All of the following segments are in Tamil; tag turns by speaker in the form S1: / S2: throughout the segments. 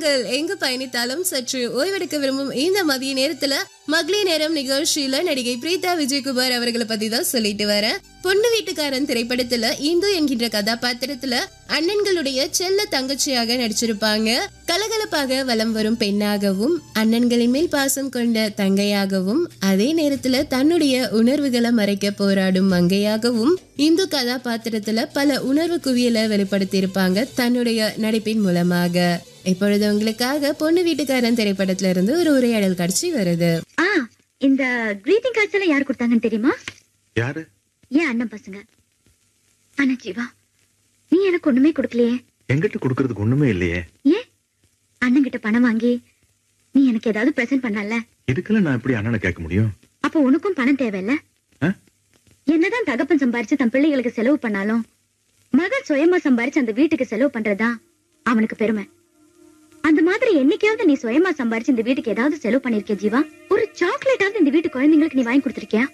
S1: நீங்கள் எங்கு பயணித்தாலும் சற்று ஓய்வெடுக்க விரும்பும் இந்த மதிய நேரத்துல மகளிர் நேரம் நிகழ்ச்சியில நடிகை பிரீதா விஜயகுமார் அவர்களை பத்தி தான் சொல்லிட்டு வரேன் பொண்ணு வீட்டுக்காரன் திரைப்படத்துல இந்து என்கின்ற கதாபாத்திரத்துல அண்ணன்களுடைய செல்ல தங்கச்சியாக நடிச்சிருப்பாங்க கலகலப்பாக வலம் வரும் பெண்ணாகவும் அண்ணன்களின் மேல் பாசம் கொண்ட தங்கையாகவும் அதே நேரத்துல தன்னுடைய உணர்வுகளை மறைக்க போராடும் மங்கையாகவும் இந்து கதாபாத்திரத்துல பல உணர்வு குவியலை வெளிப்படுத்தி இருப்பாங்க தன்னுடைய நடிப்பின் மூலமாக இப்பொழுது உங்களுக்காக பொண்ணு வீட்டுக்காரன் திரைப்படத்துல இருந்து ஒரு உரையாடல் காட்சி வருது
S2: ஆ இந்த கிரீட்டிங் கார்ட்ஸ் எல்லாம் யார் கொடுத்தாங்கன்னு தெரியுமா
S3: யாரு
S2: ஏன் அண்ணன் பசங்க ஆனா ஜீவா நீ எனக்கு ஒண்ணுமே கொடுக்கலையே
S3: எங்கிட்ட கொடுக்கறதுக்கு ஒண்ணுமே இல்லையே
S2: ஏன் அண்ணன் கிட்ட பணம் வாங்கி நீ எனக்கு ஏதாவது பிரசன்ட் பண்ணல
S3: இதுக்கெல்லாம் நான் எப்படி அண்ணனை கேட்க முடியும்
S2: அப்ப உனக்கும் பணம் தேவையில்ல
S3: ஆ?
S2: என்னதான் தகப்பன் சம்பாரிச்சு தன் பிள்ளைகளுக்கு செலவு பண்ணாலும் மகன் சுயமா சம்பாரிச்சு அந்த வீட்டுக்கு செலவு பண்றதுதான் அவனுக்கு பெருமை அந்த மாதிரி என்னைக்காவது நீ சுயமா சம்பாரிச்சு இந்த வீட்டுக்கு ஏதாவது செலவு பண்ணிருக்கிய ஜீவா ஒரு சாக்லேட்டாவது இந்த வீட்டு குழந்தைங்களுக்கு நீ வாங்கி கொடுத்திருக்கியா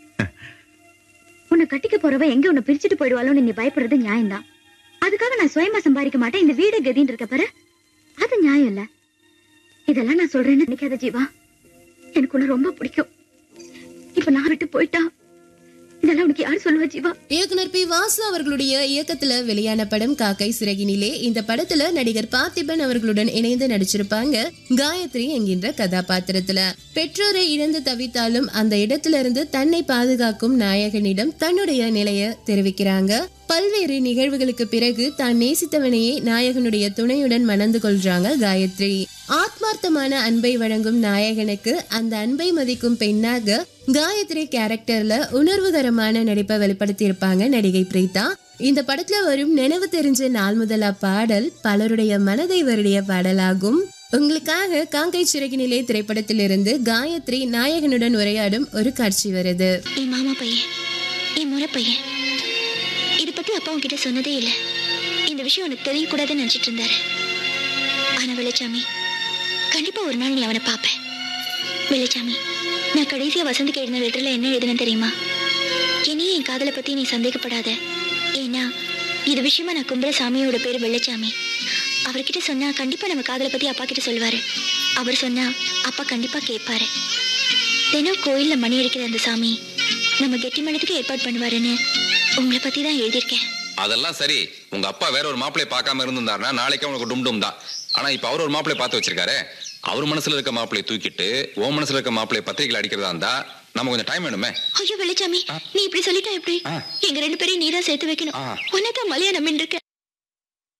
S2: உன்னை கட்டிக்க போறவ எங்க உன்னை பிரிச்சுட்டு போயிடுவாளோன்னு நீ பயப்படுறது நியாயம்தான் அதுக்காக நான் சுயமா சம்பாதிக்க மாட்டேன் இந்த வீடு கதின்னு இருக்க பாரு அது நியாயம் இல்ல இதெல்லாம் நான் சொல்றேன்னு நினைக்காத ஜீவா எனக்கு உன்னை ரொம்ப பிடிக்கும் இப்ப நான் விட்டு போயிட்டா இதெல்லாம் உனக்கு யார் சொல்லுவா ஜீவா
S1: இயக்குனர் பி வாசு அவர்களுடைய இயக்கத்துல வெளியான படம் காக்கை சிறகினிலே இந்த படத்துல நடிகர் பார்த்திபன் அவர்களுடன் இணைந்து நடிச்சிருப்பாங்க காயத்ரி என்கின்ற கதாபாத்திரத்துல பெற்றோரை இழந்து தவித்தாலும் அந்த இடத்துல இருந்து தன்னை பாதுகாக்கும் நாயகனிடம் தன்னுடைய நிலைய தெரிவிக்கிறாங்க பல்வேறு நிகழ்வுகளுக்கு பிறகு தான் நேசித்தவனையே நாயகனுடைய துணையுடன் மணந்து கொள்றாங்க காயத்ரி ஆத்மார்த்தமான அன்பை வழங்கும் நாயகனுக்கு அந்த அன்பை மதிக்கும் பெண்ணாக காயத்ரி கேரக்டர்ல உணர்வுகரமான நடிப்பை வெளிப்படுத்தி இருப்பாங்க நடிகை பிரீதா இந்த படத்துல வரும் நினைவு தெரிஞ்ச நாள் முதலா பாடல் பலருடைய மனதை வருடிய பாடலாகும் உங்களுக்காக காங்கை சிறகினிலே திரைப்படத்திலிருந்து காயத்ரி நாயகனுடன் உரையாடும் ஒரு காட்சி வருது
S4: என் மாமா பையன் என் முறை பையன் இதை பத்தி அப்பா உன்கிட்ட சொன்னதே இல்லை இந்த விஷயம் உனக்கு தெரியக்கூடாதுன்னு நினைச்சிட்டு இருந்தாரு ஆனா வெள்ளச்சாமி கண்டிப்பா ஒரு நாள் நீ அவனை பார்ப்ப வெள்ளச்சாமி நான் கடைசியா வசந்திக்கு எழுதின லெட்டர்ல என்ன எழுதுனேன் தெரியுமா என்னையே என் காதலை பத்தி நீ சந்தேகப்படாத ஏன்னா இது விஷயமா நான் கும்புற சாமியோட பேர் வெள்ளச்சாமி அவர்கிட்ட சொன்னா கண்டிப்பா நம்ம காதலை பத்தி அப்பா கிட்ட சொல்லுவாரு அவர் சொன்னா அப்பா கண்டிப்பா கேட்பாரு தினம் கோயில்ல மணி அடிக்கிற அந்த சாமி நம்ம கெட்டி மனத்துக்கு ஏற்பாடு பண்ணுவாருன்னு உங்களை பத்தி தான் எழுதியிருக்கேன்
S5: அதெல்லாம் சரி உங்க அப்பா வேற ஒரு மாப்பிளைய பார்க்காம இருந்திருந்தாருன்னா நாளைக்கே உனக்கு டும் டும் தான் ஆனா இப்ப அவர் ஒரு மாப்பிளைய பார்த்து வச்சிருக்காரு அவர் மனசுல இருக்க மாப்பிளைய தூக்கிட்டு உன் மனசுல இருக்க மாப்பிளைய பத்திரிகையில் அடிக்கிறதா இருந்தா நம்ம கொஞ்சம் டைம் வேணுமே
S4: ஐயோ வெள்ளச்சாமி நீ இப்படி சொல்லிட்டா எப்படி
S5: ஆ.
S4: எங்க ரெண்டு பேரையும் நீதான் சேர்த்து வைக்கணும்
S5: ஆ.
S4: உன்னதான் மலையா நம்பின்னு இருக்க